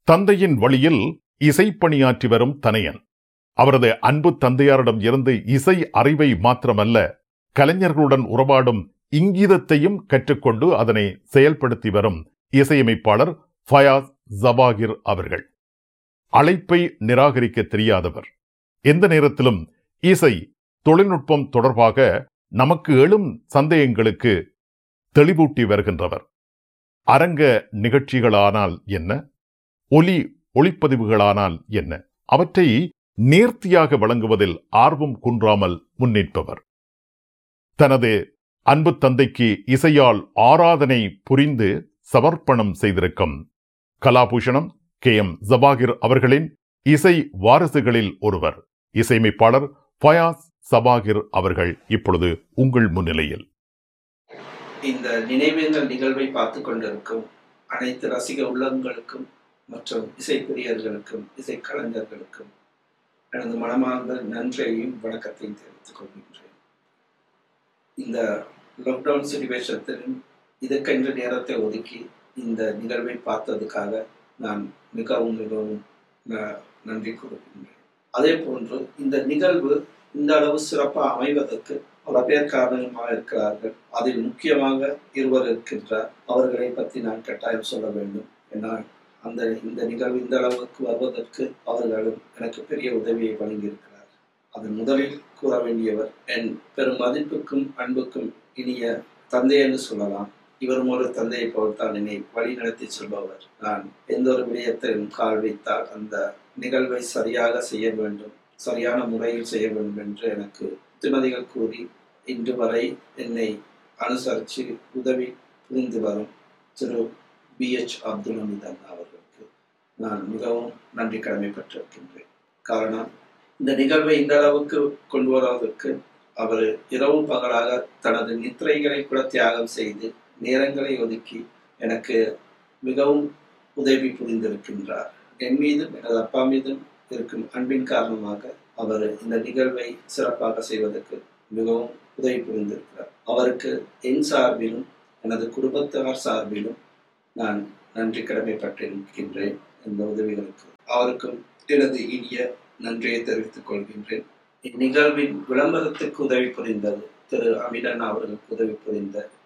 தந்தையின் வழியில் இசைப்பணியாற்றி வரும் தனையன் அவரது அன்பு தந்தையாரிடம் இருந்து இசை அறிவை மாத்திரமல்ல கலைஞர்களுடன் உறவாடும் இங்கீதத்தையும் கற்றுக்கொண்டு அதனை செயல்படுத்தி வரும் இசையமைப்பாளர் ஃபயாஸ் ஜபாகிர் அவர்கள் அழைப்பை நிராகரிக்க தெரியாதவர் எந்த நேரத்திலும் இசை தொழில்நுட்பம் தொடர்பாக நமக்கு எழும் சந்தேகங்களுக்கு தெளிவூட்டி வருகின்றவர் அரங்க நிகழ்ச்சிகளானால் என்ன ஒலி ஒளிப்பதிவுகளானால் என்ன அவற்றை நேர்த்தியாக வழங்குவதில் ஆர்வம் குன்றாமல் முன்னிற்பவர் தனது அன்பு தந்தைக்கு இசையால் ஆராதனை புரிந்து சமர்ப்பணம் செய்திருக்கும் கலாபூஷணம் கே எம் ஜபாகிர் அவர்களின் இசை வாரிசுகளில் ஒருவர் இசையமைப்பாளர் ஃபயாஸ் சபாகிர் அவர்கள் இப்பொழுது உங்கள் முன்னிலையில் இந்த நினைவேந்தல் நிகழ்வை பார்த்து கொண்டிருக்கும் அனைத்து ரசிக உள்ளங்களுக்கும் மற்றும் இசைப்பிரியர்களுக்கும் இசைக்கலைஞர்களுக்கும் எனது மனமார்ந்த நன்றியையும் வணக்கத்தையும் தெரிவித்துக் கொள்கின்றேன் இந்த லாக்டவுன் சுச்சுவேஷத்திலும் இதற்கென்ற நேரத்தை ஒதுக்கி இந்த நிகழ்வை பார்த்ததுக்காக நான் மிகவும் மிகவும் ந- நன்றி கூறுகின்றேன் அதே போன்று இந்த நிகழ்வு இந்த அளவு சிறப்பாக அமைவதற்கு பல பேர் காரணமாக இருக்கிறார்கள் அதில் முக்கியமாக இருவர் இருக்கின்றார் அவர்களை பற்றி நான் கட்டாயம் சொல்ல வேண்டும் ஏன்னால் அந்த இந்த நிகழ்வு இந்த அளவுக்கு வருவதற்கு அவர்களும் எனக்கு பெரிய உதவியை வழங்கியிருக்கிறார் அதன் முதலில் கூற வேண்டியவர் என் பெரும் மதிப்புக்கும் அன்புக்கும் இனிய தந்தை என்று சொல்லலாம் இவரும் ஒரு தந்தையை போல்தான் என்னை வழி நடத்தி செல்பவர் நான் எந்த ஒரு விடயத்திலும் கால் வைத்தால் அந்த நிகழ்வை சரியாக செய்ய வேண்டும் சரியான முறையில் செய்ய வேண்டும் என்று எனக்கு புத்திமதிகள் கூறி இன்று வரை என்னை அனுசரித்து உதவி புரிந்து வரும் திரு பி எச் அப்துல் ஹமீத் அண்ணா அவர்களுக்கு நான் மிகவும் நன்றி கடமைப்பட்டிருக்கின்றேன் காரணம் இந்த நிகழ்வை இந்த அளவுக்கு கொண்டு வருவதற்கு அவர் இரவு பகலாக தனது நித்திரைகளை கூட தியாகம் செய்து நேரங்களை ஒதுக்கி எனக்கு மிகவும் உதவி புரிந்திருக்கின்றார் என் மீதும் எனது அப்பா மீதும் இருக்கும் அன்பின் காரணமாக அவர் இந்த நிகழ்வை சிறப்பாக செய்வதற்கு மிகவும் உதவி புரிந்திருக்கிறார் அவருக்கு என் சார்பிலும் எனது குடும்பத்தார் சார்பிலும் நான் நன்றி கடமைப்பட்டிருக்கின்றேன் இந்த உதவிகளுக்கு அவருக்கும் எனது இனிய நன்றியை தெரிவித்துக் கொள்கின்றேன் இந்நிகழ்வின் விளம்பரத்துக்கு உதவி புரிந்தது திரு அமிரன் அவர்களுக்கு உதவி புரிந்த